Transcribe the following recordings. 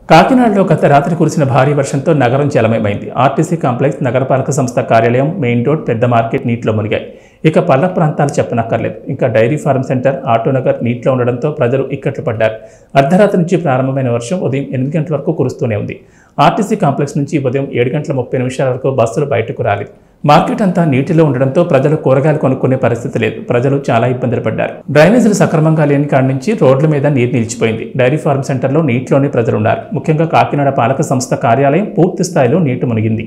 కాకినాడలో గత రాత్రి కురిసిన భారీ వర్షంతో నగరం జలమయమైంది ఆర్టీసీ కాంప్లెక్స్ నగరపాలక సంస్థ కార్యాలయం మెయిన్ రోడ్ పెద్ద మార్కెట్ నీటిలో మునిగాయి ఇక పల్ల ప్రాంతాలు చెప్పనక్కర్లేదు ఇంకా డైరీ ఫార్మ్ సెంటర్ ఆటోనగర్ నీటిలో ఉండడంతో ప్రజలు ఇక్కట్లు పడ్డారు అర్ధరాత్రి నుంచి ప్రారంభమైన వర్షం ఉదయం ఎనిమిది గంటల వరకు కురుస్తూనే ఉంది ఆర్టీసీ కాంప్లెక్స్ నుంచి ఉదయం ఏడు గంటల ముప్పై నిమిషాల వరకు బస్సులు బయటకు రాలేదు మార్కెట్ అంతా నీటిలో ఉండడంతో ప్రజలు కూరగాయలు కొనుక్కునే పరిస్థితి లేదు ప్రజలు చాలా ఇబ్బందులు పడ్డారు డ్రైనేజీలు సక్రమంగా లేని కాడి నుంచి రోడ్ల మీద నీరు నిలిచిపోయింది డైరీ ఫార్మ్ సెంటర్లో నీటిలోనే ప్రజలు ఉన్నారు ముఖ్యంగా కాకినాడ పాలక సంస్థ కార్యాలయం పూర్తి స్థాయిలో నీటి మునిగింది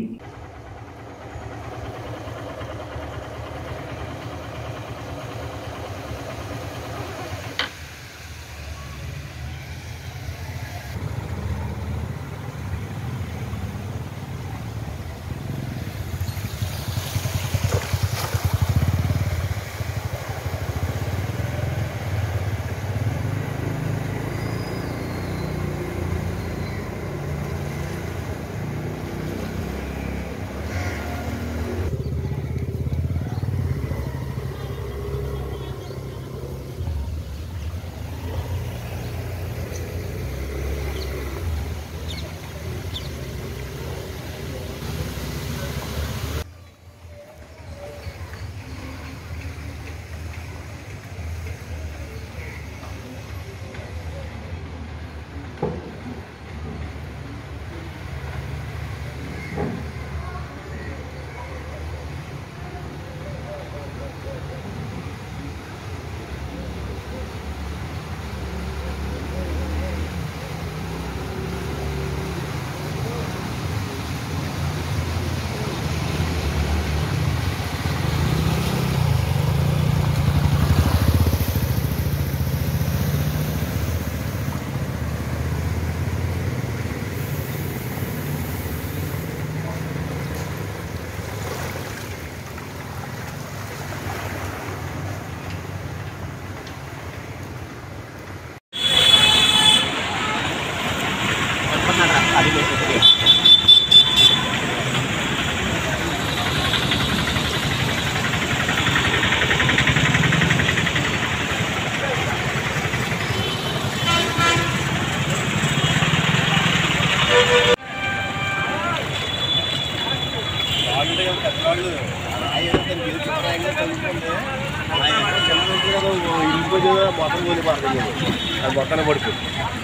మొక్కన పడుతుంది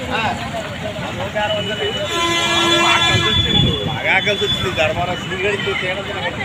బాగా కలిసి వచ్చింది ధర్మారా శ్రీగడికి తేడా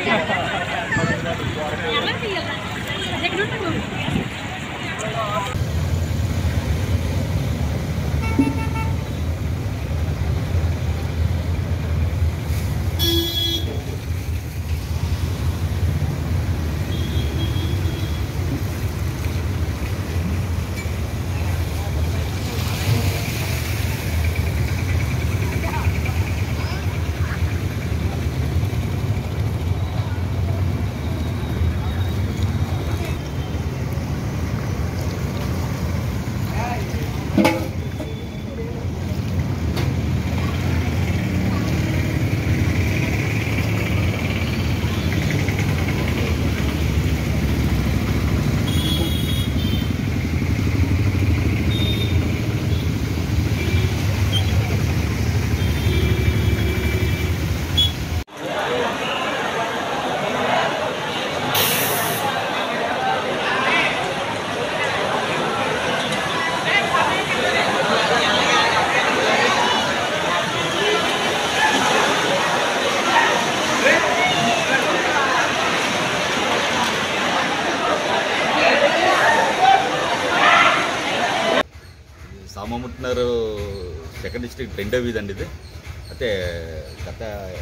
సామముట్టినారు సెకండ్ డిస్ట్రిక్ట్ రెండో వీధి అండి ఇది అయితే గత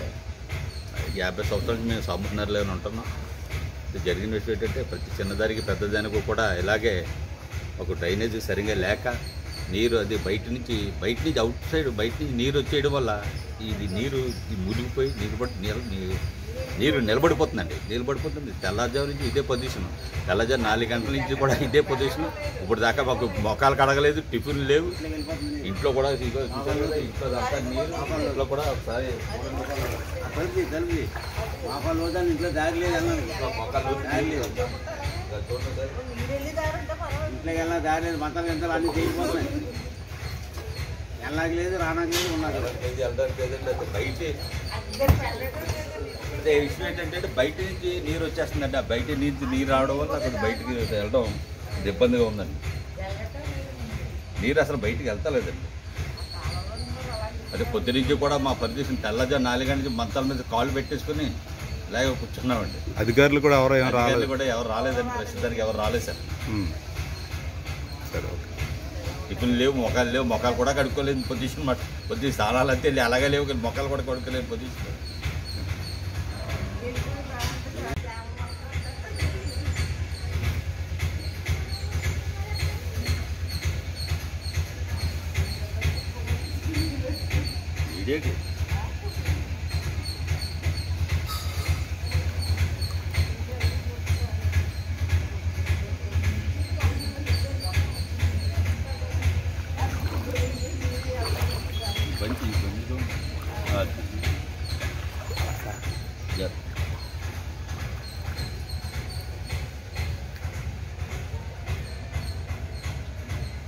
యాభై సంవత్సరాల నుంచి మేము సామముట్టినారులోనే ఉంటున్నాం ఇది జరిగిన విషయం ఏంటంటే ప్రతి చిన్నదానికి పెద్దదానికి కూడా ఇలాగే ఒక డ్రైనేజ్ సరిగా లేక నీరు అది బయట నుంచి బయట నుంచి అవుట్ సైడ్ బయట నుంచి నీరు వచ్చేయడం వల్ల ఇది నీరు ఇది మునిగిపోయి నిలబడి నీరు నీ- నీరు నిలబడిపోతుందండి నిలబడిపోతుంది తెల్లజాము నుంచి ఇదే పొజిషన్ తెల్లజాము నాలుగు గంటల నుంచి కూడా ఇదే పొజిషన్ ఇప్పుడు దాకా మాకు మొక్కలు కడగలేదు టిఫిన్ లేవు ఇంట్లో కూడా ఇదిగో చూశారు కదా, ఇంట్లో దాకా నీరు ఇంట్లో కూడా ఒకసారి కలిపి కలిపి మా పని రోజు ఇంట్లో దారి లేదు అన్నాను మొక్కలు దారి లేదు చూడండి సార్. ఇంట్లోకి వెళ్ళినా దారి లేదు మంటలు గంటలు అన్ని చేయిపోతున్నాయి వెళ్ళడానికి లేదు రావడానికి లేదు ఉన్నది ఇది వెళ్ళడానికి ఏదంటే అది బయట అదే విషయం ఏంటంటే బయట నుంచి నీరు వచ్చేస్తుందండి ఆ బయట నుంచి నీరు రావడం వల్ల అక్కడ బయటికి వెళ్ళడం ఇది ఇబ్బందిగా ఉందండి నీరు అసలు బయటికి వెళ్తలేదండి అదే పొద్దు నుంచి కూడా మా పరిదేశం తెల్లజా నాలుగు నుంచి మంచాల మీద కాలు పెట్టేసుకుని ఇలాగే కూర్చున్నామండి అధికారులు కూడా ఎవరో ఏం అధికారులు రాలేదు కూడా ఎవరు రాలేదండి ప్రస్తుతానికి ఎవరు రాలేదు సార్ ఉమ్. సరే ఓకే టిఫిన్ లేవు మొఖాలు లేవు మొఖాలు కూడా కడుక్కోలేని పొజిషన్ మాట కొద్దిగా స్నానాలు అంతే లే- అలాగే లేవు కానీ మొఖాలు కూడా కడుక్కోలేని పొజిషన్ ఇదేంటి బండి బండిలో అది. యా.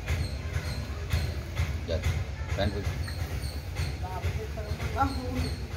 యా. రండి.